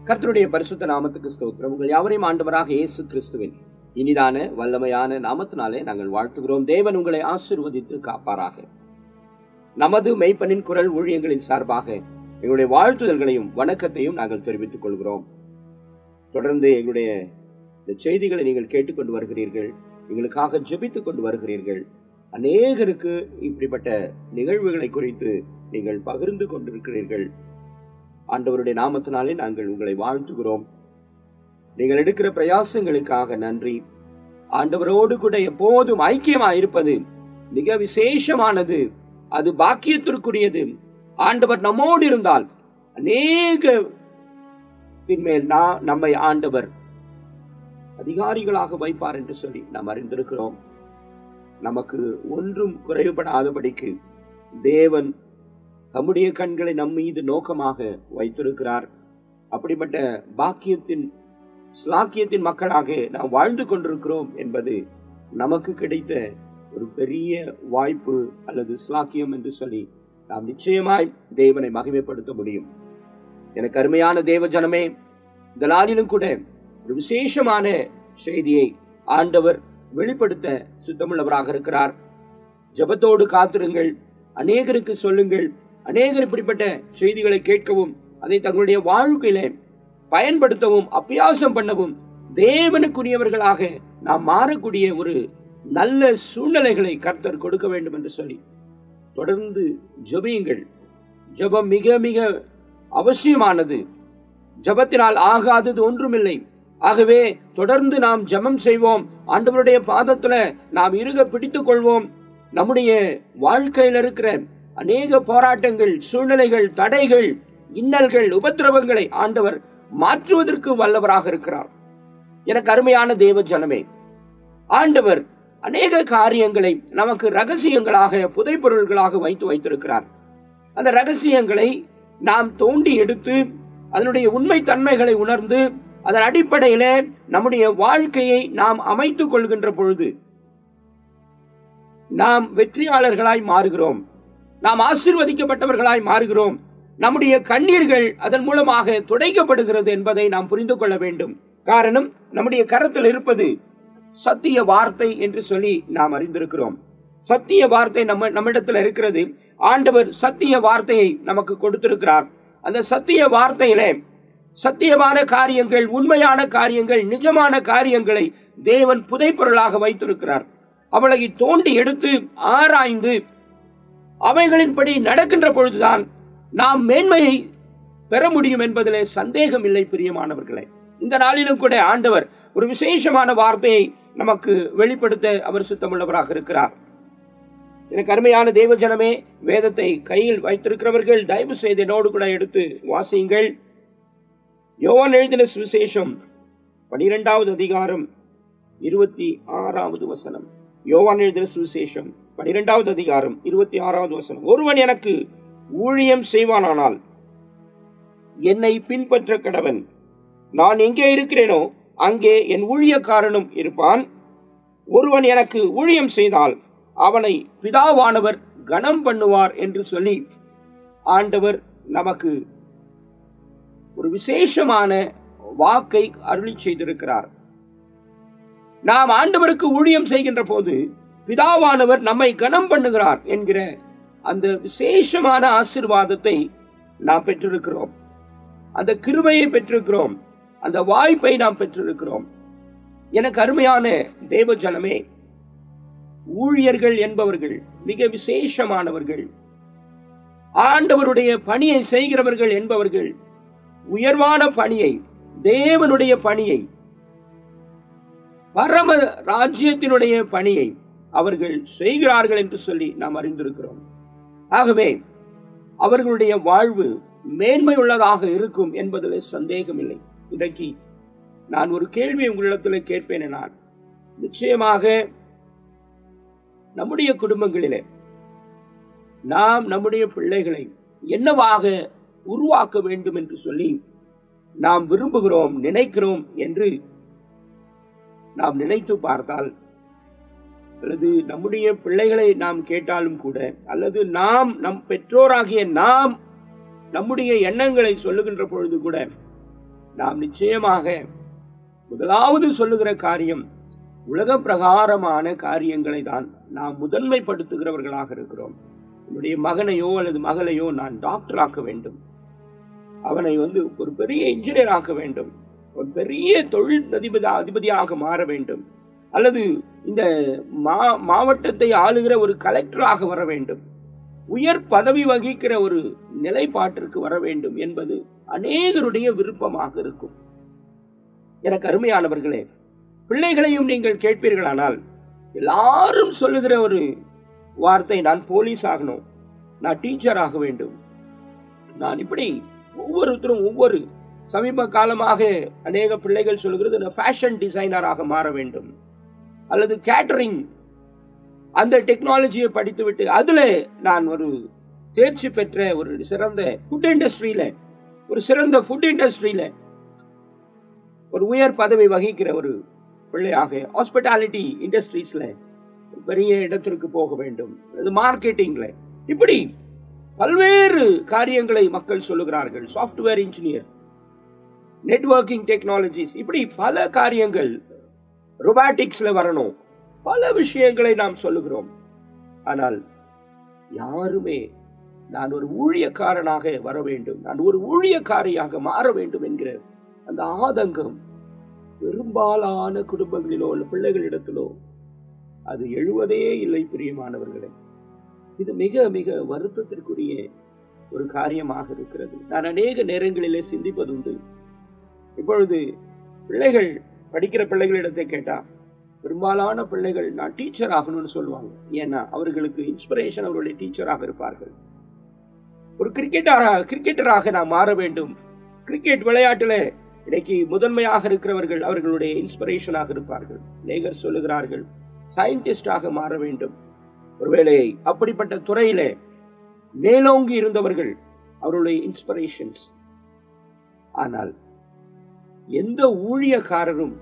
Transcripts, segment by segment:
கர்த்தருடைய பரிசுத்த நாமத்துக்கு ஸ்தோத்திரம் உங்கள் யாவரையும் ஆண்டவராக இயேசு கிறிஸ்துவின் இனிதான வல்லமையான நாமத்தினாலே நாங்கள் வாழ்த்துகிறோம் தேவன் உங்களை ஆசீர்வதித்து காப்பாராக நமது மெய்ப்பனின் குரல் ஊழியங்களின் சார்பாக எங்களுடைய வாழ்த்துதல்களையும் வணக்கத்தையும் நாங்கள் தெரிவித்துக் கொள்கிறோம் தொடர்ந்து எங்களுடைய இந்த செய்திகளை நீங்கள் கேட்டுக்கொண்டு வருகிறீர்கள் எங்களுக்காக ஜெபித்துக் கொண்டு வருகிறீர்கள் அநேகருக்கு இப்படிப்பட்ட நிகழ்வுகளை குறித்து நீங்கள் பகிர்ந்து கொண்டிருக்கிறீர்கள் ஆண்டவருடைய நாமத்தினாலே நாங்கள் உங்களை வாழ்த்துகிறோம் நீங்கள் எடுக்கிற பிரயாசங்களுக்காக நன்றி ஆண்டவரோடு கூட எப்போதும் ஐக்கியமாக இருப்பது மிக விசேஷமானது அது பாக்கியத்திற்குரியது ஆண்டவர் நம்மோடு இருந்தால் அநேக மேல் நான் நம்மை ஆண்டவர் அதிகாரிகளாக வைப்பார் என்று சொல்லி நாம் அறிந்திருக்கிறோம் நமக்கு ஒன்றும் குறைவுபடாதபடிக்கு தேவன் தம்முடைய கண்களை நம் மீது நோக்கமாக வைத்திருக்கிறார் அப்படிப்பட்ட பாக்கியத்தின் ஸ்லாக்கியத்தின் மக்களாக நாம் வாழ்ந்து கொண்டிருக்கிறோம் என்பது நமக்கு கிடைத்த ஒரு பெரிய வாய்ப்பு அல்லது ஸ்லாக்கியம் என்று சொல்லி நாம் நிச்சயமாய் தேவனை மகிமைப்படுத்த முடியும் எனக்கு அருமையான தேவ ஜனமே இந்த நாளிலும் கூட ஒரு விசேஷமான செய்தியை ஆண்டவர் வெளிப்படுத்த சுத்தமுள்ளவராக இருக்கிறார் ஜபத்தோடு காத்திருங்கள் அநேகருக்கு சொல்லுங்கள் அநேகர் இப்படிப்பட்ட செய்திகளை கேட்கவும் அதை தங்களுடைய வாழ்க்கையில பயன்படுத்தவும் அபியாசம் பண்ணவும் தேவனுக்குரியவர்களாக நாம் மாறக்கூடிய ஒரு நல்ல சூழ்நிலைகளை கர்த்தர் கொடுக்க வேண்டும் என்று சொல்லி தொடர்ந்து ஜபியுங்கள் ஜபம் மிக மிக அவசியமானது ஜபத்தினால் ஆகாதது ஒன்றுமில்லை ஆகவே தொடர்ந்து நாம் ஜபம் செய்வோம் ஆண்டவருடைய பாதத்துல நாம் இருக பிடித்துக் கொள்வோம் நம்முடைய வாழ்க்கையில் இருக்கிற அநேக போராட்டங்கள் சூழ்நிலைகள் தடைகள் இன்னல்கள் உபத்திரவங்களை ஆண்டவர் மாற்றுவதற்கு வல்லவராக இருக்கிறார் எனக்கு அருமையான தேவ ஜனமே ஆண்டவர் அநேக காரியங்களை நமக்கு ரகசியங்களாக புதைப்பொருள்களாக வைத்து வைத்திருக்கிறார் அந்த ரகசியங்களை நாம் தோண்டி எடுத்து அதனுடைய உண்மை தன்மைகளை உணர்ந்து அதன் அடிப்படையில நம்முடைய வாழ்க்கையை நாம் அமைத்துக் கொள்கின்ற பொழுது நாம் வெற்றியாளர்களாய் மாறுகிறோம் நாம் ஆசிர்வதிக்கப்பட்டவர்களாய் மாறுகிறோம் நம்முடைய கண்ணீர்கள் அதன் மூலமாக துடைக்கப்படுகிறது என்பதை நாம் புரிந்து கொள்ள வேண்டும் காரணம் நம்முடைய கரத்தில் இருப்பது சத்திய வார்த்தை என்று சொல்லி நாம் அறிந்திருக்கிறோம் சத்திய வார்த்தை நம்ம நம்மிடத்தில் இருக்கிறது ஆண்டவர் சத்திய வார்த்தையை நமக்கு கொடுத்திருக்கிறார் அந்த சத்திய வார்த்தையில சத்தியமான காரியங்கள் உண்மையான காரியங்கள் நிஜமான காரியங்களை தேவன் புதைப்பொருளாக வைத்திருக்கிறார் அவளை தோண்டி எடுத்து ஆராய்ந்து அவைகளின்படி நடக்கின்ற பொழுதுதான் நாம் மேன்மையை பெற முடியும் என்பதிலே சந்தேகம் இல்லை பிரியமானவர்களே இந்த நாளிலும் கூட ஆண்டவர் ஒரு விசேஷமான வார்த்தையை நமக்கு வெளிப்படுத்த அவர் சுத்தமுள்ளவராக இருக்கிறார் எனக்கு அருமையான தேவ ஜனமே வேதத்தை கையில் வைத்திருக்கிறவர்கள் தயவு செய்து என்னோடு கூட எடுத்து வாசியுங்கள் யோவான் எழுதின சுவிசேஷம் பனிரெண்டாவது அதிகாரம் இருபத்தி ஆறாவது வசனம் யோவான் எழுதின சுவிசேஷம் பனிரெண்டாவது அதிகாரம் இருபத்தி ஆறாவது வசனம் ஒருவன் எனக்கு ஊழியம் செய்வானானால் என்னை பின்பற்ற கடவன் நான் எங்கே இருக்கிறேனோ அங்கே என் ஊழியக்காரனும் இருப்பான் ஒருவன் எனக்கு ஊழியம் செய்தால் அவனை பிதாவானவர் கனம் பண்ணுவார் என்று சொல்லி ஆண்டவர் நமக்கு ஒரு விசேஷமான வாக்கை அருளி செய்திருக்கிறார் நாம் ஆண்டவருக்கு ஊழியம் செய்கின்ற போது பிதாவானவர் நம்மை கனம் பண்ணுகிறார் என்கிற அந்த விசேஷமான ஆசிர்வாதத்தை நாம் பெற்றிருக்கிறோம் அந்த கிருபையை பெற்றிருக்கிறோம் அந்த வாய்ப்பை நாம் பெற்றிருக்கிறோம் எனக்கு அருமையான தேவ ஜனமே ஊழியர்கள் என்பவர்கள் மிக விசேஷமானவர்கள் ஆண்டவருடைய பணியை செய்கிறவர்கள் என்பவர்கள் உயர்வான பணியை தேவனுடைய பணியை பரம ராஜ்யத்தினுடைய பணியை அவர்கள் செய்கிறார்கள் என்று சொல்லி நாம் அறிந்திருக்கிறோம் ஆகவே அவர்களுடைய வாழ்வு மேன்மை உள்ளதாக இருக்கும் என்பதில் சந்தேகமில்லை இன்றைக்கு நான் ஒரு கேள்வி உங்களிடத்தில் கேட்பேன் நான் நிச்சயமாக நம்முடைய குடும்பங்களிலே நாம் நம்முடைய பிள்ளைகளை என்னவாக உருவாக்க வேண்டும் என்று சொல்லி நாம் விரும்புகிறோம் நினைக்கிறோம் என்று நாம் நினைத்து பார்த்தால் அல்லது நம்முடைய பிள்ளைகளை நாம் கேட்டாலும் கூட அல்லது நாம் நம் பெற்றோராகிய நாம் நம்முடைய எண்ணங்களை சொல்லுகின்ற பொழுது கூட நாம் நிச்சயமாக முதலாவது சொல்லுகிற காரியம் உலக பிரகாரமான காரியங்களை தான் நாம் முதன்மைப்படுத்துகிறவர்களாக இருக்கிறோம் என்னுடைய மகனையோ அல்லது மகளையோ நான் டாக்டர் ஆக்க வேண்டும் அவனை வந்து ஒரு பெரிய இன்ஜினியர் ஆக்க வேண்டும் ஒரு பெரிய தொழில் அதிபதி அதிபதியாக மாற வேண்டும் அல்லது இந்த மா மாவட்டத்தை ஆளுகிற ஒரு கலெக்டராக வர வேண்டும் உயர் பதவி வகிக்கிற ஒரு நிலைப்பாட்டிற்கு வர வேண்டும் என்பது அநேகருடைய விருப்பமாக இருக்கும் எனக்கு அருமையானவர்களே பிள்ளைகளையும் நீங்கள் கேட்பீர்களானால் எல்லாரும் சொல்லுகிற ஒரு வார்த்தை நான் போலீஸ் ஆகணும் நான் டீச்சர் ஆக வேண்டும் நான் இப்படி ஒவ்வொருத்தரும் ஒவ்வொரு சமீப காலமாக அநேக பிள்ளைகள் சொல்லுகிறது நான் ஃபேஷன் டிசைனராக மாற வேண்டும் அல்லது கேட்டரிங் அந்த டெக்னாலஜியை படித்துவிட்டு அதுல நான் ஒரு தேர்ச்சி பெற்ற ஒரு சிறந்த ஃபுட் இண்டஸ்ட்ரியில ஒரு சிறந்த ஃபுட் இண்டஸ்ட்ரியில ஒரு உயர் பதவி வகிக்கிற ஒரு பிள்ளையாக ஹாஸ்பிட்டாலிட்டி இண்டஸ்ட்ரீஸ்ல பெரிய இடத்திற்கு போக வேண்டும் அது மார்க்கெட்டிங்ல இப்படி பல்வேறு காரியங்களை மக்கள் சொல்லுகிறார்கள் சாஃப்ட்வேர் இன்ஜினியர் நெட்வொர்க்கிங் டெக்னாலஜிஸ் இப்படி பல காரியங்கள் ரொபாட்டிக்ஸ்ல வரணும் பல விஷயங்களை நாம் சொல்லுகிறோம் ஆனால் யாருமே நான் ஒரு ஊழியக்காரனாக வர வேண்டும் நான் ஒரு ஊழியக்காரியாக மாற வேண்டும் என்கிற அந்த ஆதங்கம் பெரும்பாலான குடும்பங்களிலோ அல்ல பிள்ளைகளிடத்திலோ அது எழுவதே இல்லை பிரியமானவர்களே இது மிக மிக வருத்தத்திற்குரிய ஒரு காரியமாக இருக்கிறது நான் அநேக நேரங்களிலே சிந்திப்பதுண்டு இப்பொழுது பிள்ளைகள் படிக்கிற பிள்ளைகளிடத்தை கேட்டா பெரும்பாலான பிள்ளைகள் நான் டீச்சர் ஆகணும்னு சொல்லுவாங்க ஏன்னா அவர்களுக்கு இன்ஸ்பிரேஷன் அவருடைய டீச்சராக இருப்பார்கள் ஒரு கிரிக்கெட்டராக கிரிக்கெட்டராக நான் மாற வேண்டும் கிரிக்கெட் விளையாட்டுல இன்னைக்கு முதன்மையாக இருக்கிறவர்கள் அவர்களுடைய இன்ஸ்பிரேஷனாக இருப்பார்கள் நேகர் சொல்லுகிறார்கள் சயின்டிஸ்டாக மாற வேண்டும் ஒருவேளை அப்படிப்பட்ட துறையில மேலோங்கி இருந்தவர்கள் அவருடைய இன்ஸ்பிரேஷன்ஸ் ஆனால் எந்த ஊழியக்காரரும்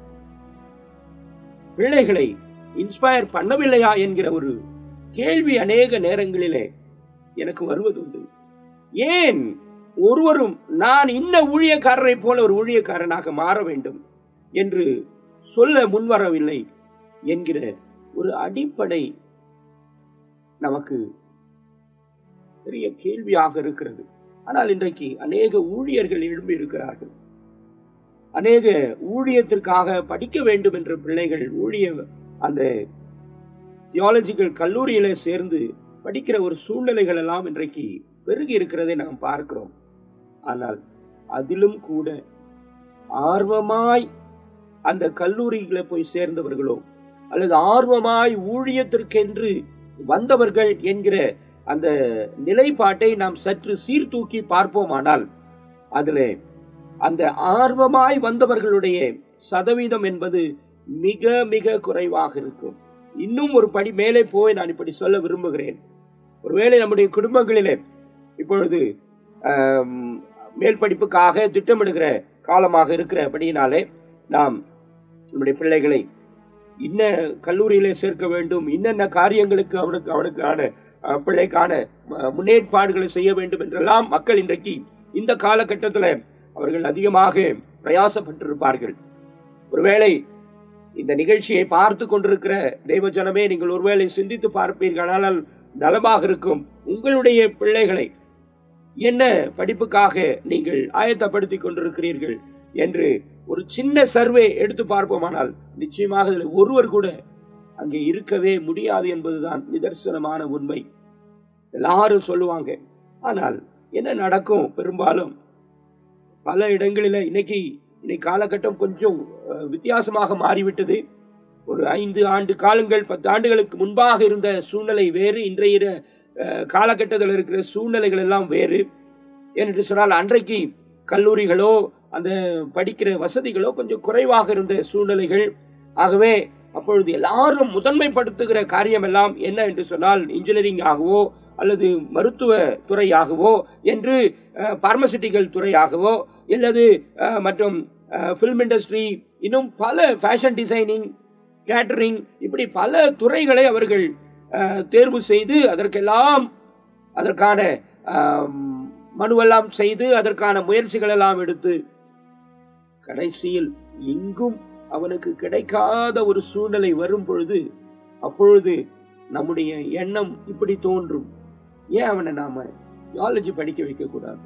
பிள்ளைகளை இன்ஸ்பயர் பண்ணவில்லையா என்கிற ஒரு கேள்வி அநேக நேரங்களிலே எனக்கு வருவதுண்டு ஏன் ஒருவரும் நான் இன்ன ஊழியக்காரரை போல ஒரு ஊழியக்காரனாக மாற வேண்டும் என்று சொல்ல முன்வரவில்லை என்கிற ஒரு அடிப்படை நமக்கு பெரிய கேள்வியாக இருக்கிறது ஆனால் இன்றைக்கு அநேக ஊழியர்கள் எழும்பி இருக்கிறார்கள் அநேக ஊழியத்திற்காக படிக்க வேண்டும் என்ற பிள்ளைகள் ஊழிய அந்த தியாலஜிக்கல் கல்லூரியில சேர்ந்து படிக்கிற ஒரு சூழ்நிலைகள் எல்லாம் இன்றைக்கு பெருகி இருக்கிறதை நாம் பார்க்கிறோம் ஆனால் அதிலும் கூட ஆர்வமாய் அந்த கல்லூரிகளை போய் சேர்ந்தவர்களோ அல்லது ஆர்வமாய் ஊழியத்திற்கென்று வந்தவர்கள் என்கிற அந்த நிலைப்பாட்டை நாம் சற்று சீர்தூக்கி பார்ப்போமானால் அதுல அந்த ஆர்வமாய் வந்தவர்களுடைய சதவீதம் என்பது மிக மிக குறைவாக இருக்கும் இன்னும் ஒரு படி மேலே போய் நான் இப்படி சொல்ல விரும்புகிறேன் ஒருவேளை நம்முடைய குடும்பங்களிலே இப்பொழுது மேல் படிப்புக்காக திட்டமிடுகிற காலமாக இருக்கிறபடியினாலே நாம் நம்முடைய பிள்ளைகளை இன்ன கல்லூரியிலே சேர்க்க வேண்டும் இன்னென்ன காரியங்களுக்கு அவனுக்கு அவனுக்கான பிள்ளைக்கான முன்னேற்பாடுகளை செய்ய வேண்டும் என்றெல்லாம் மக்கள் இன்றைக்கு இந்த காலகட்டத்தில் அவர்கள் அதிகமாக பிரயாசப்பட்டிருப்பார்கள் ஒருவேளை இந்த நிகழ்ச்சியை பார்த்து கொண்டிருக்கிற தெய்வ ஜனமே நீங்கள் ஒருவேளை சிந்தித்து பார்ப்பீர்களானால் நலமாக இருக்கும் உங்களுடைய பிள்ளைகளை என்ன படிப்புக்காக நீங்கள் ஆயத்தப்படுத்தி கொண்டிருக்கிறீர்கள் என்று ஒரு சின்ன சர்வே எடுத்து பார்ப்போமானால் நிச்சயமாக இதில் ஒருவர் கூட அங்கே இருக்கவே முடியாது என்பதுதான் நிதர்சனமான உண்மை எல்லாரும் சொல்லுவாங்க ஆனால் என்ன நடக்கும் பெரும்பாலும் பல இடங்களில் இன்னைக்கு இன்னைக்கு காலகட்டம் கொஞ்சம் வித்தியாசமாக மாறிவிட்டது ஒரு ஐந்து ஆண்டு காலங்கள் பத்து ஆண்டுகளுக்கு முன்பாக இருந்த சூழ்நிலை வேறு இன்றைய காலகட்டத்தில் இருக்கிற சூழ்நிலைகள் எல்லாம் வேறு ஏனென்று சொன்னால் அன்றைக்கு கல்லூரிகளோ அந்த படிக்கிற வசதிகளோ கொஞ்சம் குறைவாக இருந்த சூழ்நிலைகள் ஆகவே அப்பொழுது எல்லாரும் முதன்மைப்படுத்துகிற காரியம் எல்லாம் என்ன என்று சொன்னால் இன்ஜினியரிங் ஆகவோ அல்லது மருத்துவ துறையாகவோ என்று பார்மசிட்டிக்கல் துறையாகவோ அல்லது மற்றும் ஃபில்ம் இண்டஸ்ட்ரி இன்னும் பல ஃபேஷன் டிசைனிங் கேட்டரிங் இப்படி பல துறைகளை அவர்கள் தேர்வு செய்து அதற்கெல்லாம் அதற்கான மனுவெல்லாம் செய்து அதற்கான முயற்சிகள் எல்லாம் எடுத்து கடைசியில் எங்கும் அவனுக்கு கிடைக்காத ஒரு சூழ்நிலை வரும் பொழுது அப்பொழுது நம்முடைய எண்ணம் இப்படி தோன்றும் ஏன் அவனை நாம தியாலஜி படிக்க வைக்க கூடாது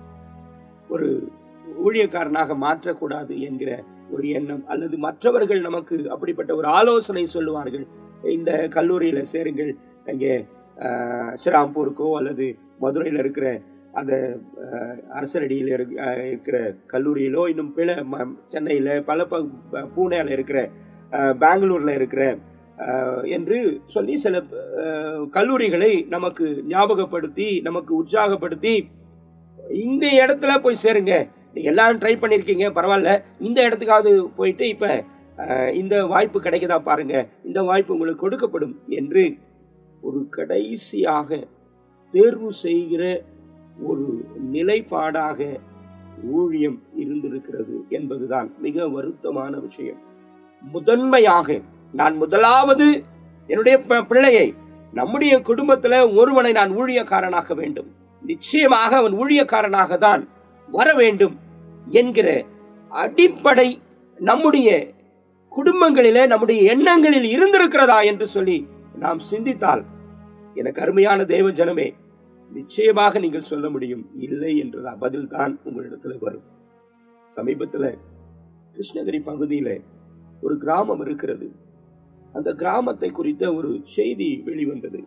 ஒரு ஊழியக்காரனாக மாற்றக்கூடாது என்கிற ஒரு எண்ணம் அல்லது மற்றவர்கள் நமக்கு அப்படிப்பட்ட ஒரு ஆலோசனை சொல்லுவார்கள் இந்த கல்லூரியில சேருங்கள் இங்கே ஆஹ், ஸ்ரீராம்பூருக்கோ அல்லது மதுரையில் இருக்கிற அந்த ஆஹ், அரசரடியில் இருக்க- ஆஹ், இருக்கிற கல்லூரியிலோ இன்னும் பிற ம- சென்னையில் பல ப ப- பூனேல இருக்கிற ஆஹ், பெங்களூர்ல இருக்கிற ஆஹ், என்று சொல்லி சில ஆஹ், கல்லூரிகளை நமக்கு ஞாபகப்படுத்தி நமக்கு உற்சாகப்படுத்தி இந்த இடத்துல போய் சேருங்க நீங்க எல்லாரும் ட்ரை பண்ணியிருக்கீங்க பரவாயில்ல இந்த இடத்துக்காவது போயிட்டு இப்ப அஹ், இந்த வாய்ப்பு கிடைக்குதா பாருங்க இந்த வாய்ப்பு உங்களுக்கு கொடுக்கப்படும் என்று ஒரு கடைசியாக தேர்வு செய்கிற ஒரு நிலைப்பாடாக ஊழியம் இருந்திருக்கிறது என்பதுதான் மிக வருத்தமான விஷயம் முதன்மையாக நான் முதலாவது என்னுடைய ப- பிள்ளையை நம்முடைய குடும்பத்துல ஒருவனை நான் ஊழியக்காரனாக்க வேண்டும் நிச்சயமாக அவன் ஊழியக்காரனாக தான் வர வேண்டும் என்கிற அடிப்படை நம்முடைய குடும்பங்களிலே நம்முடைய எண்ணங்களில் இருந்திருக்கிறதா என்று சொல்லி நாம் சிந்தித்தால் எனக்கு அருமையான தேவ ஜனமே நிச்சயமாக நீங்கள் சொல்ல முடியும் இல்லை என்றதா பதில் தான் உங்களிடத்துல வரும் சமீபத்துல கிருஷ்ணகிரி பகுதியில ஒரு கிராமம் இருக்கிறது அந்த கிராமத்தை குறித்த ஒரு செய்தி வெளிவந்தது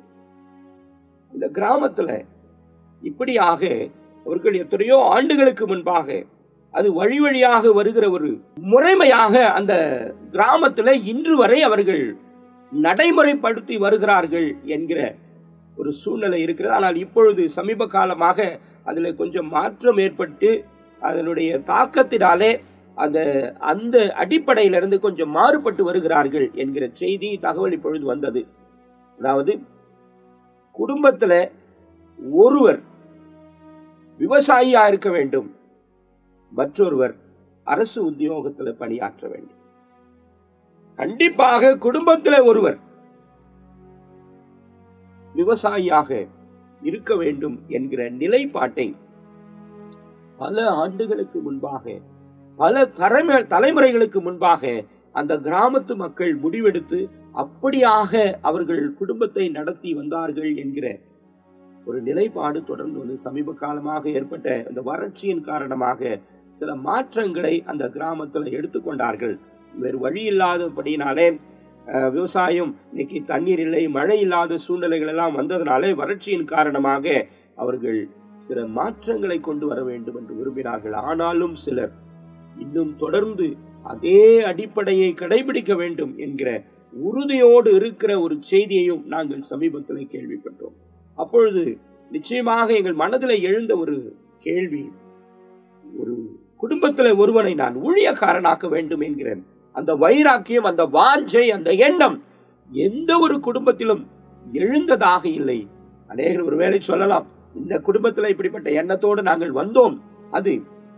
இந்த கிராமத்துல இப்படியாக அவர்கள் எத்தனையோ ஆண்டுகளுக்கு முன்பாக அது வழி வழியாக வருகிற ஒரு முறைமையாக அந்த கிராமத்துல இன்று வரை அவர்கள் நடைமுறைப்படுத்தி வருகிறார்கள் என்கிற ஒரு சூழ்நிலை இருக்கிறது ஆனால் இப்பொழுது சமீப காலமாக அதில் கொஞ்சம் மாற்றம் ஏற்பட்டு அதனுடைய தாக்கத்தினாலே அந்த அந்த அடிப்படையிலிருந்து கொஞ்சம் மாறுபட்டு வருகிறார்கள் என்கிற செய்தி தகவல் இப்பொழுது வந்தது அதாவது குடும்பத்துல ஒருவர் விவசாயியா இருக்க வேண்டும் மற்றொருவர் அரசு உத்தியோகத்துல பணியாற்ற வேண்டும் கண்டிப்பாக குடும்பத்துல ஒருவர் விவசாயியாக இருக்க வேண்டும் என்கிற நிலைப்பாட்டை பல ஆண்டுகளுக்கு முன்பாக பல தலைமை தலைமுறைகளுக்கு முன்பாக அந்த கிராமத்து மக்கள் முடிவெடுத்து அப்படியாக அவர்கள் குடும்பத்தை நடத்தி வந்தார்கள் என்கிற ஒரு நிலைப்பாடு தொடர்ந்து வந்து சமீப காலமாக ஏற்பட்ட இந்த வறட்சியின் காரணமாக சில மாற்றங்களை அந்த கிராமத்தில் எடுத்துக்கொண்டார்கள் வேறு வழி இல்லாதபடினாலே அஹ், விவசாயம் இன்னைக்கு தண்ணீர் இல்லை மழை இல்லாத சூழ்நிலைகள் எல்லாம் வந்ததுனாலே வறட்சியின் காரணமாக அவர்கள் சில மாற்றங்களை கொண்டு வர வேண்டும் என்று விரும்பினார்கள் ஆனாலும் சிலர் இன்னும் தொடர்ந்து அதே அடிப்படையை கடைபிடிக்க வேண்டும் என்கிற உறுதியோடு இருக்கிற ஒரு செய்தியையும் நாங்கள் சமீபத்தில் கேள்விப்பட்டோம் அப்பொழுது நிச்சயமாக எங்கள் மனதில் எழுந்த ஒரு கேள்வி ஒரு குடும்பத்தில் ஒருவனை நான் ஊழியக்காரனாக்க வேண்டும் என்கிறேன் அந்த வைராக்கியம் அந்த வாஞ்சை அந்த எண்ணம் எந்த ஒரு குடும்பத்திலும் எழுந்ததாக இல்லை அநேகர் ஒருவேளை சொல்லலாம் இந்த குடும்பத்தில் இப்படிப்பட்ட எண்ணத்தோடு நாங்கள் வந்தோம் அது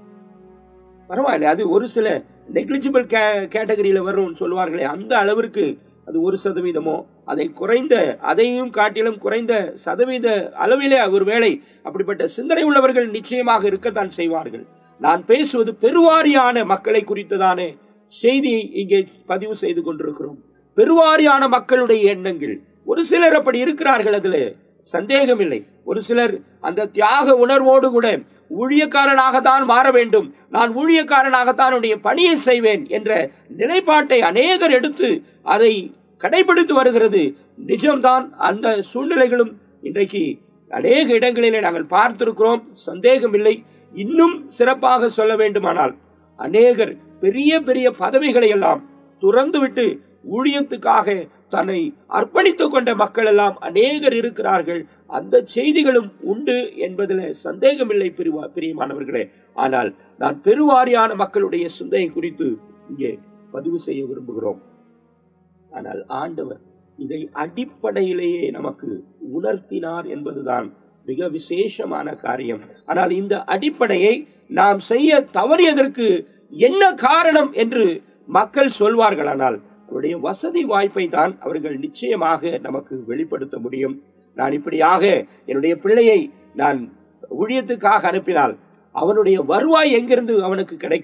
பரவாயில்ல அது ஒரு சில நெக்லிஜிபிள் கே கேட்டகரியில வரும்னு சொல்லுவார்களே அந்த அளவிற்கு அது ஒரு சதவீதமோ அதை குறைந்த அதையும் காட்டிலும் குறைந்த சதவீத அளவிலே ஒருவேளை அப்படிப்பட்ட சிந்தனை உள்ளவர்கள் நிச்சயமாக இருக்கத்தான் செய்வார்கள் நான் பேசுவது பெருவாரியான மக்களை குறித்ததான செய்தியை இங்கே பதிவு செய்து கொண்டிருக்கிறோம் பெருவாரியான மக்களுடைய எண்ணங்கள் ஒரு சிலர் அப்படி இருக்கிறார்கள் அதுல சந்தேகமில்லை ஒரு சிலர் அந்த தியாக உணர்வோடு கூட ஊழியக்காரனாக தான் மாற வேண்டும் நான் ஊழியக்காரனாகத்தான் என்னுடைய பணியை செய்வேன் என்ற நிலைப்பாட்டை அநேகர் எடுத்து அதை கடைபிடித்து வருகிறது நிஜம்தான் அந்த சூழ்நிலைகளும் இன்றைக்கு அநேக இடங்களிலே நாங்கள் பார்த்திருக்கிறோம் சந்தேகமில்லை இன்னும் சிறப்பாக சொல்ல வேண்டுமானால் அநேகர் பெரிய பெரிய பதவிகளை எல்லாம் துறந்துவிட்டு ஊழியத்துக்காக தன்னை அர்ப்பணித்துக் கொண்ட மக்கள் எல்லாம் அநேகர் இருக்கிறார்கள் அந்த செய்திகளும் உண்டு என்பதில் சந்தேகமில்லை பிரிவா பிரியமானவர்களே ஆனால் நான் பெருவாரியான மக்களுடைய சிந்தையை குறித்து இங்கே பதிவு செய்ய விரும்புகிறோம் ஆனால் ஆண்டவர் இதை அடிப்படையிலேயே நமக்கு உணர்த்தினார் என்பதுதான் மிக விசேஷமான காரியம் ஆனால் இந்த அடிப்படையை நாம் செய்ய தவறியதற்கு என்ன காரணம் என்று மக்கள் சொல்வார்களானால் அவருடைய வசதி வாய்ப்பை தான் அவர்கள் நிச்சயமாக நமக்கு வெளிப்படுத்த முடியும் நான் இப்படியாக என்னுடைய பிள்ளையை நான் ஊழியத்துக்காக அனுப்பினால் அவனுடைய வருவாய் எங்கிருந்து அவனுக்கு கிடைக்கும்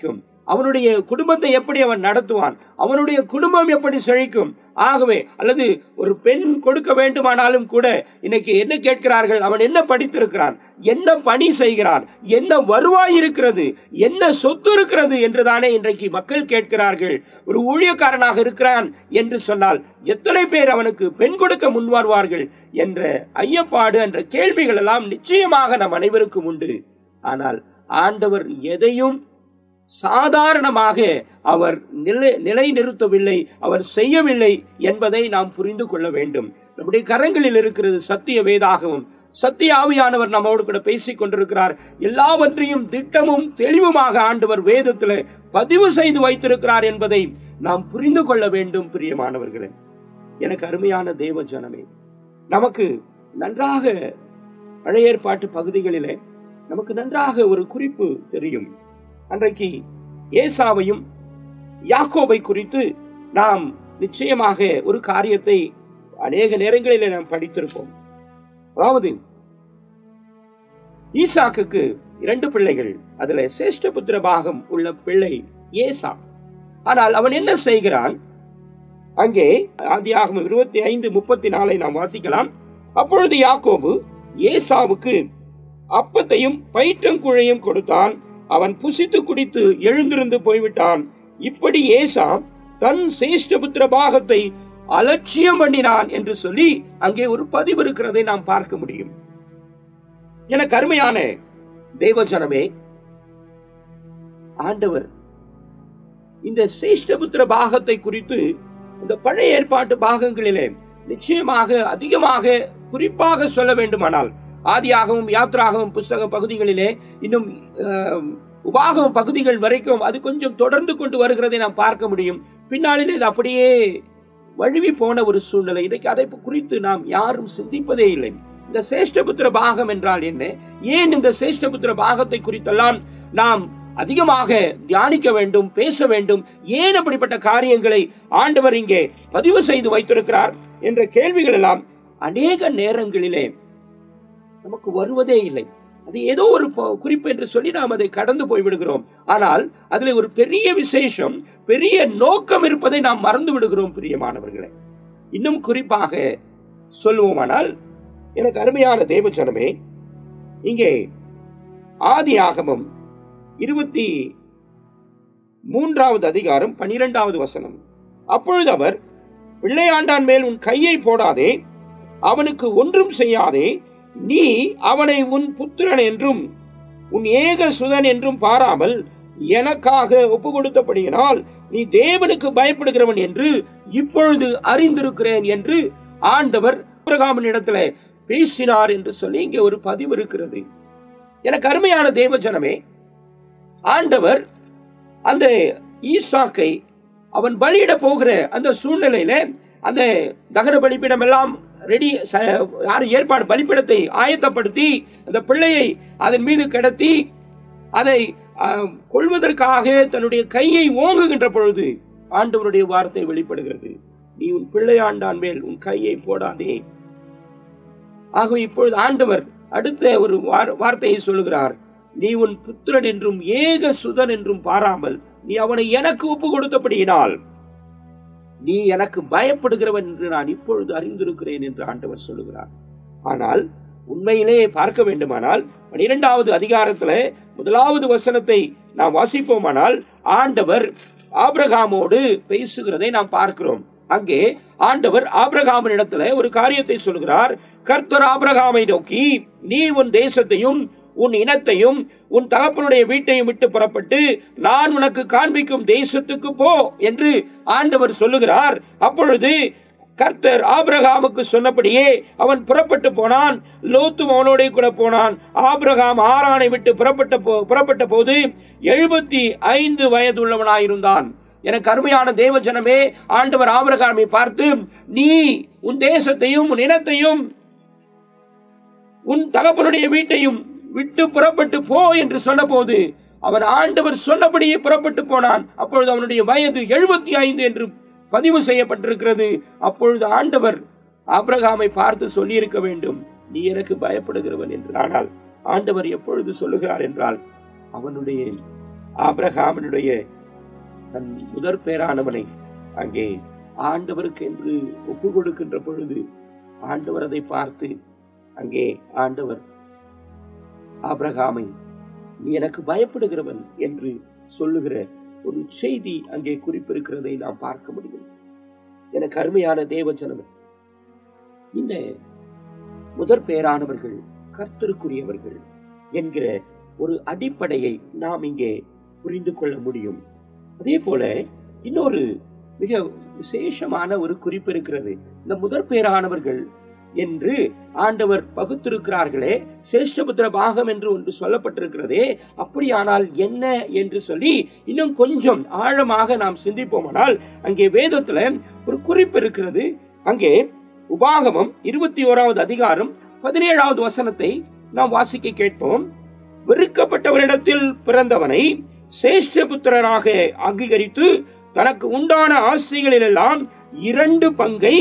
அவனுடைய குடும்பத்தை எப்படி அவன் நடத்துவான் அவனுடைய குடும்பம் எப்படி செழிக்கும் ஆகவே அல்லது ஒரு பெண் கொடுக்க வேண்டுமானாலும் கூட இன்னைக்கு என்ன கேட்கிறார்கள் அவன் என்ன படித்திருக்கிறான் என்ன பணி செய்கிறான் என்ன வருவாய் இருக்கிறது என்ன சொத்து இருக்கிறது என்றுதானே இன்றைக்கு மக்கள் கேட்கிறார்கள் ஒரு ஊழியக்காரனாக இருக்கிறான் என்று சொன்னால் எத்தனை பேர் அவனுக்கு பெண் கொடுக்க முன் வருவார்கள் என்ற ஐயப்பாடு என்ற கேள்விகள் எல்லாம் நிச்சயமாக நம் அனைவருக்கும் உண்டு ஆனால் ஆண்டவர் எதையும் சாதாரணமாக அவர் நிலை நிலைநிறுத்தவில்லை அவர் செய்யவில்லை என்பதை நாம் புரிந்து கொள்ள வேண்டும் நம்முடைய கரங்களில் இருக்கிறது சத்திய வேதாகவும் சத்திய ஆவியானவர் நம்மோடு கூட பேசிக் கொண்டிருக்கிறார் எல்லாவற்றையும் திட்டமும் தெளிவுமாக ஆண்டவர் வேதத்தில் பதிவு செய்து வைத்திருக்கிறார் என்பதை நாம் புரிந்து கொள்ள வேண்டும் பிரியமானவர்களே எனக்கு அருமையான தேவ ஜனமே நமக்கு நன்றாக பழைய ஏற்பாட்டு பகுதிகளிலே நமக்கு நன்றாக ஒரு குறிப்பு தெரியும் அன்றைக்கு ஏசாவையும் யாக்கோவை குறித்து நாம் நிச்சயமாக ஒரு காரியத்தை அநேக நேரங்களில் நாம் படித்திருப்போம் அதாவது ஈசாக்குக்கு இரண்டு பிள்ளைகள் அதுல சேஷ்ட புத்திர பாகம் உள்ள பிள்ளை ஏசா ஆனால் அவன் என்ன செய்கிறான் அங்கே ஆதியாகமம் இருபத்தி ஐந்து முப்பத்தி நாலை நாம் வாசிக்கலாம் அப்பொழுது யாக்கோபு ஏசாவுக்கு அப்பத்தையும் பயிற்றங்குழையும் கொடுத்தான் அவன் புசித்து குடித்து எழுந்திருந்து போய்விட்டான் இப்படி ஏசா தன் சேஷ்டபுத்திர பாகத்தை அலட்சியம் பண்ணினான் என்று சொல்லி அங்கே ஒரு பதிவு இருக்கிறதை நாம் பார்க்க முடியும் எனக்கு அருமையான தேவஜனமே ஆண்டவர் இந்த சேஷ்டபுத்திர பாகத்தை குறித்து இந்த பழைய ஏற்பாட்டு பாகங்களிலே நிச்சயமாக அதிகமாக குறிப்பாக சொல்ல வேண்டுமானால் ஆதியாகவும் யாத்ராகவும் புஸ்தக பகுதிகளிலே இன்னும் உபாகம பகுதிகள் வரைக்கும் அது கொஞ்சம் தொடர்ந்து கொண்டு வருகிறதை நாம் பார்க்க முடியும் பின்னாளில் இது அப்படியே வழுவி போன ஒரு சூழ்நிலை இன்றைக்கு அதை குறித்து நாம் யாரும் சிந்திப்பதே இல்லை இந்த சேஷ்டபுத்திர பாகம் என்றால் என்ன ஏன் இந்த சேஷ்டபுத்திர பாகத்தை குறித்தெல்லாம் நாம் அதிகமாக தியானிக்க வேண்டும் பேச வேண்டும் ஏன் அப்படிப்பட்ட காரியங்களை ஆண்டவர் இங்கே பதிவு செய்து வைத்திருக்கிறார் என்ற கேள்விகள் எல்லாம் அநேக நேரங்களிலே நமக்கு வருவதே இல்லை அது ஏதோ ஒரு குறிப்பு என்று சொல்லி நாம் அதை கடந்து போய்விடுகிறோம் ஆனால் அதில் ஒரு பெரிய விசேஷம் பெரிய நோக்கம் இருப்பதை நாம் மறந்து விடுகிறோம் பிரியமானவர்களே இன்னும் குறிப்பாக சொல்லுவோமானால் எனக்கு அருமையான தேவச்சனமே இங்கே ஆதி ஆகமம் இருபத்தி மூன்றாவது அதிகாரம் பனிரெண்டாவது வசனம் அப்பொழுது அவர் பிள்ளையாண்டான் மேல் உன் கையை போடாதே அவனுக்கு ஒன்றும் செய்யாதே நீ அவனை உன் புத்திரன் என்றும் உன் ஏக சுதன் என்றும் பாராமல் எனக்காக ஒப்பு கொடுத்தபடியினால் நீ தேவனுக்கு பயப்படுகிறவன் என்று இப்பொழுது அறிந்திருக்கிறேன் என்று ஆண்டவர் அபிரகாமன் இடத்துல பேசினார் என்று சொல்லி இங்கே ஒரு பதிவு இருக்கிறது எனக்கு அருமையான தேவ ஜனமே ஆண்டவர் அந்த ஈசாக்கை அவன் பலியிட போகிற அந்த சூழ்நிலையில அந்த தகன பலிப்பிடம் எல்லாம் ரெடி யார் ஏற்பாடு பலிப்பிடத்தை ஆயத்தப்படுத்தி அந்த பிள்ளையை அதன் மீது கிடத்தி அதை கொள்வதற்காக தன்னுடைய கையை ஓங்குகின்ற பொழுது ஆண்டவருடைய வார்த்தை வெளிப்படுகிறது நீ உன் பிள்ளையாண்டான் மேல் உன் கையை போடாதே ஆகவே இப்பொழுது ஆண்டவர் அடுத்த ஒரு வார்த்தையை சொல்லுகிறார் நீ உன் புத்திரன் என்றும் ஏக சுதன் என்றும் பாராமல் நீ அவனை எனக்கு ஒப்பு கொடுத்தபடியினால் நீ எனக்கு பயப்படுகிறவன் என்று நான் இப்பொழுது அறிந்திருக்கிறேன் என்று ஆண்டவர் சொல்லுகிறார் ஆனால் உண்மையிலே பார்க்க வேண்டுமானால் பனிரெண்டாவது அதிகாரத்துல முதலாவது வசனத்தை நாம் வாசிப்போமானால் ஆண்டவர் ஆபிரகாமோடு பேசுகிறதை நாம் பார்க்கிறோம் அங்கே ஆண்டவர் ஆபிரகாமின் இடத்துல ஒரு காரியத்தை சொல்கிறார் கர்த்தர் ஆபிரகாமை நோக்கி நீ உன் தேசத்தையும் உன் இனத்தையும் உன் தகப்பனுடைய வீட்டையும் விட்டு புறப்பட்டு நான் உனக்கு காண்பிக்கும் தேசத்துக்கு போ என்று ஆண்டவர் சொல்லுகிறார் அப்பொழுது கர்த்தர் ஆபிரகாமுக்கு சொன்னபடியே அவன் புறப்பட்டு போனான் லோத்தும் அவனோட கூட போனான் ஆபிரகாம் ஆரானை விட்டு புறப்பட்ட புறப்பட்ட போது எழுபத்தி ஐந்து வயது உள்ளவனாயிருந்தான் எனக்கு அருமையான தேவ ஜனமே ஆண்டவர் ஆபிரகாமை பார்த்து நீ உன் தேசத்தையும் உன் இனத்தையும் உன் தகப்பனுடைய வீட்டையும் விட்டு புறப்பட்டு போ என்று சொன்னபோது அவன் ஆண்டவர் சொன்னபடியே புறப்பட்டு போனான் அப்பொழுது அவனுடைய வயது எழுபத்தி ஐந்து என்று பதிவு செய்யப்பட்டிருக்கிறது அப்பொழுது ஆண்டவர் ஆபிரகாமை பார்த்து சொல்லியிருக்க வேண்டும் நீ எனக்கு பயப்படுகிறவன் என்று ஆனால் ஆண்டவர் எப்பொழுது சொல்லுகிறார் என்றால் அவனுடைய ஆபிரகாமனுடைய தன் முதற் பேரானவனை அங்கே ஆண்டவருக்கு என்று ஒப்பு கொடுக்கின்ற பொழுது ஆண்டவர் அதை பார்த்து அங்கே ஆண்டவர் ஆபிரகாமை நீ எனக்கு பயப்படுகிறவன் என்று சொல்லுகிற ஒரு செய்தி அங்கே குறிப்பிருக்கிறதை நாம் பார்க்க முடியும் எனக்கு அருமையான தேவ ஜனமே இந்த முதற் பேரானவர்கள் கர்த்தருக்குரியவர்கள் என்கிற ஒரு அடிப்படையை நாம் இங்கே புரிந்து கொள்ள முடியும் அதே போல இன்னொரு மிக விசேஷமான ஒரு குறிப்பு இருக்கிறது இந்த முதற் பேரானவர்கள் என்று ஆண்டவர் பகுத்திருக்கிறார்களே சேஷ்டபுத்திர பாகம் என்று ஒன்று சொல்லப்பட்டிருக்கிறதே அப்படியானால் என்ன என்று சொல்லி இன்னும் கொஞ்சம் ஆழமாக நாம் சிந்திப்போமானால் அங்கே வேதத்துல ஒரு குறிப்பு இருக்கிறது அங்கே உபாகமம் இருபத்தி ஓராவது அதிகாரம் பதினேழாவது வசனத்தை நாம் வாசிக்க கேட்போம் வெறுக்கப்பட்டவரிடத்தில் பிறந்தவனை சேஷ்டபுத்திரனாக அங்கீகரித்து தனக்கு உண்டான ஆசைகளிலெல்லாம் இரண்டு பங்கை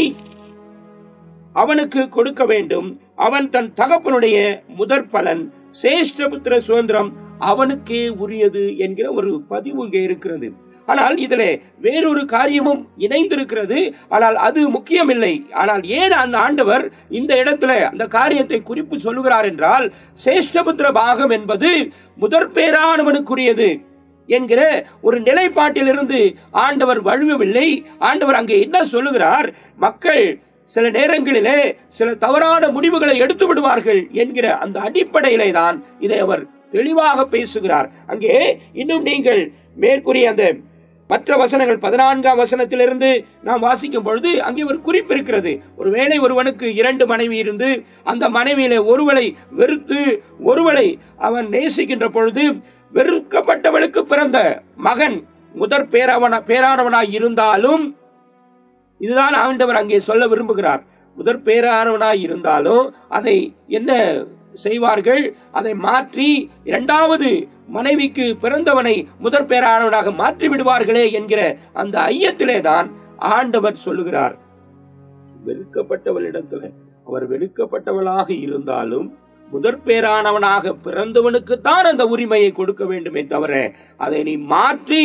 அவனுக்கு கொடுக்க வேண்டும் அவன் தன் தகப்பனுடைய முதற் பலன் சேஷ்டபுத்திர சுதந்திரம் அவனுக்கே உரியது என்கிற ஒரு பதிவு இங்கே இருக்கிறது ஆனால் இதுல வேறொரு காரியமும் இணைந்திருக்கிறது ஆனால் அது முக்கியமில்லை ஆனால் ஏன் அந்த ஆண்டவர் இந்த இடத்துல அந்த காரியத்தை குறிப்பு சொல்லுகிறார் என்றால் சேஷ்டபுத்திர பாகம் என்பது முதற் பேரானவனுக்குரியது என்கிற ஒரு நிலைப்பாட்டிலிருந்து ஆண்டவர் வழுவவில்லை ஆண்டவர் அங்கே என்ன சொல்லுகிறார் மக்கள் சில நேரங்களிலே சில தவறான முடிவுகளை எடுத்து விடுவார்கள் என்கிற அந்த அடிப்படையிலே தான் இதை அவர் தெளிவாக பேசுகிறார் அங்கே இன்னும் நீங்கள் மேற்கூறிய அந்த மற்ற வசனங்கள் பதினான்காம் வசனத்திலிருந்து நாம் வாசிக்கும் பொழுது அங்கே ஒரு குறிப்பு இருக்கிறது ஒருவேளை ஒருவனுக்கு இரண்டு மனைவி இருந்து அந்த மனைவியில ஒருவளை வெறுத்து ஒருவளை அவன் நேசிக்கின்ற பொழுது வெறுக்கப்பட்டவளுக்கு பிறந்த மகன் முதற் பேரவன பேரானவனாய் இருந்தாலும் இதுதான் ஆண்டவர் அங்கே சொல்ல விரும்புகிறார் முதற் பேரானவனாய் இருந்தாலும் அதை என்ன செய்வார்கள் அதை மாற்றி இரண்டாவது மனைவிக்கு பிறந்தவனை முதற் பேரானவனாக மாற்றி விடுவார்களே என்கிற அந்த ஐயத்திலே தான் ஆண்டவர் சொல்லுகிறார் வெறுக்கப்பட்டவளிடத்துல அவர் வெறுக்கப்பட்டவளாக இருந்தாலும் முதற் பேரானவனாக பிறந்தவனுக்குத்தான் அந்த உரிமையை கொடுக்க வேண்டுமே தவிர அதை நீ மாற்றி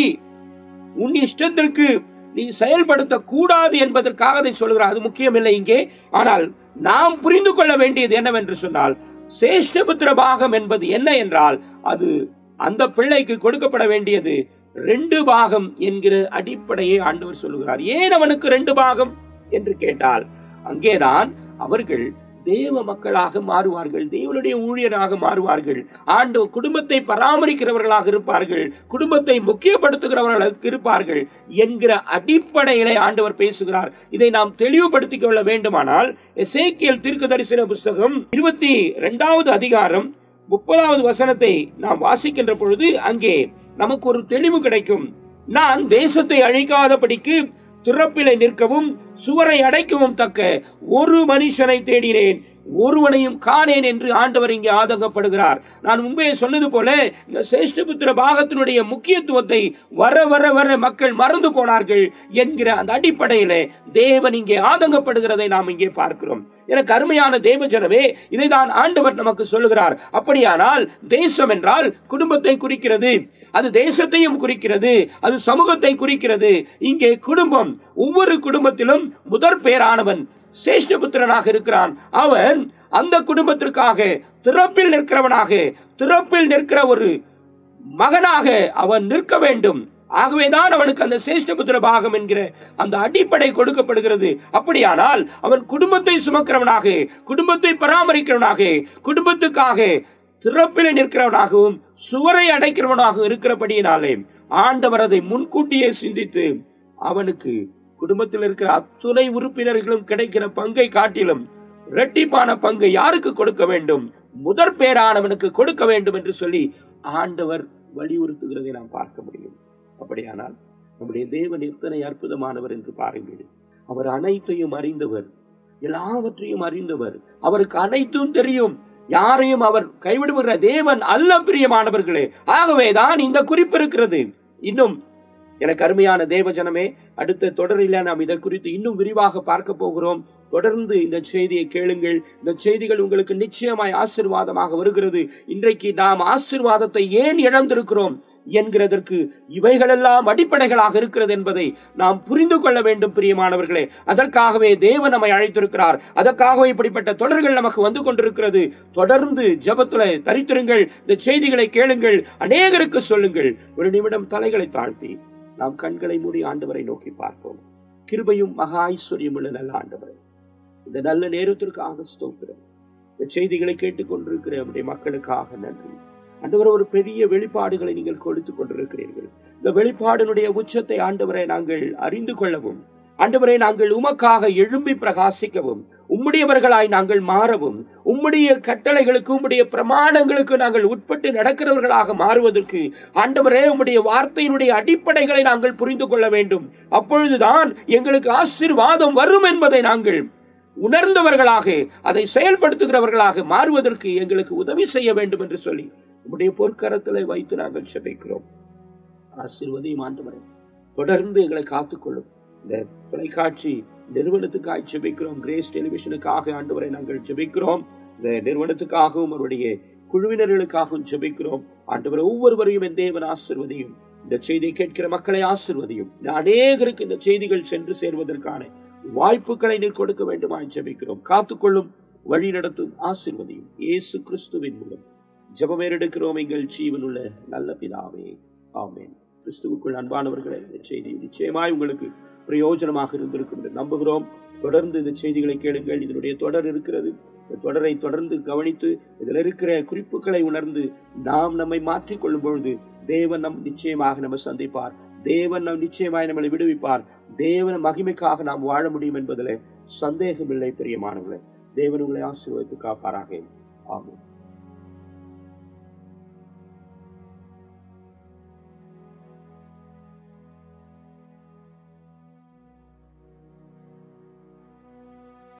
உன் இஷ்டத்திற்கு நீ செயல்படுத்த கூடாது என்பதற்காக அதை சொல்கிறார் அது முக்கியமில்லை இங்கே ஆனால் நாம் புரிந்து கொள்ள வேண்டியது என்னவென்று சொன்னால் சேஷ்டபுத்திர பாகம் என்பது என்ன என்றால் அது அந்த பிள்ளைக்கு கொடுக்கப்பட வேண்டியது ரெண்டு பாகம் என்கிற அடிப்படையை ஆண்டவர் சொல்லுகிறார் ஏன் அவனுக்கு ரெண்டு பாகம் என்று கேட்டால் அங்கேதான் அவர்கள் தேவ மக்களாக மாறுவார்கள் தேவனுடைய ஊழியராக மாறுவார்கள் ஆண்டு குடும்பத்தை பராமரிக்கிறவர்களாக இருப்பார்கள் குடும்பத்தை முக்கியப்படுத்துகிறவர்களாக இருப்பார்கள் என்கிற அடிப்படையிலே ஆண்டவர் பேசுகிறார் இதை நாம் தெளிவுபடுத்திக் கொள்ள வேண்டுமானால் எசேக்கியல் தீர்க்க தரிசன புஸ்தகம் இருபத்தி இரண்டாவது அதிகாரம் முப்பதாவது வசனத்தை நாம் வாசிக்கின்ற பொழுது அங்கே நமக்கு ஒரு தெளிவு கிடைக்கும் நான் தேசத்தை அழிக்காதபடிக்கு திறப்பிலை நிற்கவும் சுவரை அடைக்கவும் தக்க ஒரு மனுஷனை தேடினேன் ஒருவனையும் காணேன் என்று ஆண்டவர் இங்கே ஆதங்கப்படுகிறார் நான் முன்பே சொன்னது போல இந்த சேஷ்டபுத்திர பாகத்தினுடைய முக்கியத்துவத்தை வர வர வர மக்கள் மறந்து போனார்கள் என்கிற அந்த அடிப்படையிலே தேவன் இங்கே ஆதங்கப்படுகிறதை நாம் இங்கே பார்க்கிறோம் எனக்கு அருமையான தேவ ஜனமே இதை தான் ஆண்டவர் நமக்கு சொல்லுகிறார் அப்படியானால் தேசம் என்றால் குடும்பத்தை குறிக்கிறது அது தேசத்தையும் குறிக்கிறது அது சமூகத்தை குறிக்கிறது இங்கே குடும்பம் ஒவ்வொரு குடும்பத்திலும் முதற் பேரானவன் சேஷ்டபுத்திரனாக இருக்கிறான் அவன் அந்த குடும்பத்திற்காக திறப்பில் நிற்கிறவனாக திறப்பில் நிற்கிற ஒரு மகனாக அவன் நிற்க வேண்டும் ஆகவேதான் அவனுக்கு அந்த சேஷ்டபுத்திர பாகம் என்கிற அந்த அடிப்படை கொடுக்கப்படுகிறது அப்படியானால் அவன் குடும்பத்தை சுமக்கிறவனாக குடும்பத்தை பராமரிக்கிறவனாக குடும்பத்துக்காக திறப்பில் நிற்கிறவனாகவும் சுவரை அடைக்கிறவனாகவும் இருக்கிறபடியினாலே ஆண்டவர் அதை முன்கூட்டியே சிந்தித்து அவனுக்கு குடும்பத்தில் இருக்கிற அத்துணை உறுப்பினர்களும் கிடைக்கிற பங்கை காட்டிலும் இரட்டிப்பான பங்கை யாருக்கு கொடுக்க வேண்டும் முதற் பேரானவனுக்கு கொடுக்க வேண்டும் என்று சொல்லி ஆண்டவர் வலியுறுத்துகிறதை நாம் பார்க்க முடியும் அப்படியானால் நம்முடைய தேவன் எத்தனை அற்புதமானவர் என்று பாருங்கள் அவர் அனைத்தையும் அறிந்தவர் எல்லாவற்றையும் அறிந்தவர் அவருக்கு அனைத்தும் தெரியும் யாரையும் அவர் கைவிடுகிற தேவன் அல்ல பிரியமானவர்களே ஆகவேதான் இந்த குறிப்பு இருக்கிறது இன்னும் எனக்கு அருமையான தேவ ஜனமே அடுத்த தொடரில் நாம் இதை குறித்து இன்னும் விரிவாக பார்க்க போகிறோம் தொடர்ந்து இந்த செய்தியை கேளுங்கள் இந்த செய்திகள் உங்களுக்கு நிச்சயமாய் ஆசிர்வாதமாக வருகிறது இன்றைக்கு நாம் ஆசிர்வாதத்தை ஏன் இழந்திருக்கிறோம் என்கிறதற்கு இவைகளெல்லாம் அடிப்படைகளாக இருக்கிறது என்பதை நாம் புரிந்து கொள்ள வேண்டும் பிரியமானவர்களே அதற்காகவே தேவன் நம்மை அழைத்திருக்கிறார் அதற்காகவே இப்படிப்பட்ட தொடர்கள் நமக்கு வந்து கொண்டிருக்கிறது தொடர்ந்து ஜபத்துல தரித்திருங்கள் இந்த செய்திகளை கேளுங்கள் அநேகருக்கு சொல்லுங்கள் ஒரு நிமிடம் தலைகளை தாழ்த்தி நாம் கண்களை மூடி ஆண்டவரை நோக்கி பார்ப்போம் கிருபையும் மகா ஐஸ்வர்யம் உள்ள நல்ல ஆண்டவரை இந்த நல்ல நேரத்திற்காக ஸ்தோத்திரம் இந்த செய்திகளை கேட்டுக்கொண்டிருக்கிற நம்முடைய மக்களுக்காக நன்றி ஆண்டவர் ஒரு பெரிய வெளிப்பாடுகளை நீங்கள் கொடுத்து கொண்டிருக்கிறீர்கள் இந்த வெளிப்பாடினுடைய உச்சத்தை ஆண்டவரை நாங்கள் அறிந்து கொள்ளவும் ஆண்டவரை நாங்கள் உமக்காக எழும்பி பிரகாசிக்கவும் உம்முடையவர்களாய் நாங்கள் மாறவும் உம்முடைய கட்டளைகளுக்கு உம்முடைய பிரமாணங்களுக்கு நாங்கள் உட்பட்டு நடக்கிறவர்களாக மாறுவதற்கு ஆண்டவரே உம்முடைய வார்த்தையினுடைய அடிப்படைகளை நாங்கள் புரிந்து கொள்ள வேண்டும் அப்பொழுதுதான் எங்களுக்கு ஆசீர்வாதம் வரும் என்பதை நாங்கள் உணர்ந்தவர்களாக அதை செயல்படுத்துகிறவர்களாக மாறுவதற்கு எங்களுக்கு உதவி செய்ய வேண்டும் என்று சொல்லி உம்முடைய பொற்கரத்தில் வைத்து நாங்கள் செபிக்கிறோம் ஆசீர்வதியும் ஆண்டவரை தொடர்ந்து எங்களை காத்துக்கொள்ளும் இந்த தொலைக்காட்சி நிறுவனத்துக்காக ஜெபிக்கிறோம் கிரேஸ் டெலிவிஷனுக்காக ஆண்டவரை நாங்கள் ஜெபிக்கிறோம் இந்த நிறுவனத்துக்காகவும் அவருடைய குழுவினர்களுக்காகவும் ஜெபிக்கிறோம் ஆண்டவரை ஒவ்வொருவரையும் என் தேவன் ஆசிர்வதியும் இந்த செய்தியை கேட்கிற மக்களை ஆசிர்வதியும் இந்த அநேகருக்கு இந்த செய்திகள் சென்று சேர்வதற்கான வாய்ப்புகளை நீர் கொடுக்க வேண்டுமாய் ஜெபிக்கிறோம் காத்துக்கொள்ளும் வழி நடத்தும் ஆசிர்வதியும் இயேசு கிறிஸ்துவின் மூலம் ஜபமேறெடுக்கிறோம் எங்கள் ஜீவனுள்ள நல்ல பிதாவே ஆமேன் கிறிஸ்துவுக்குள் அன்பானவர்களை இந்த செய்தி நிச்சயமாய் உங்களுக்கு பிரயோஜனமாக இருந்திருக்கும் என்று நம்புகிறோம் தொடர்ந்து இந்த செய்திகளை கேளுங்கள் இதனுடைய தொடர் இருக்கிறது இந்த தொடரை தொடர்ந்து கவனித்து இதில் இருக்கிற குறிப்புகளை உணர்ந்து நாம் நம்மை மாற்றிக்கொள்ளும் பொழுது தேவன் நம் நிச்சயமாக நம்ம சந்திப்பார் தேவன் நம் நிச்சயமாய் நம்மளை விடுவிப்பார் தேவன மகிமைக்காக நாம் வாழ முடியும் என்பதில் சந்தேகமில்லை பிரியமானவர்களே தேவன் உங்களை ஆசீர்வதித்து காப்பாராக ஆமாம்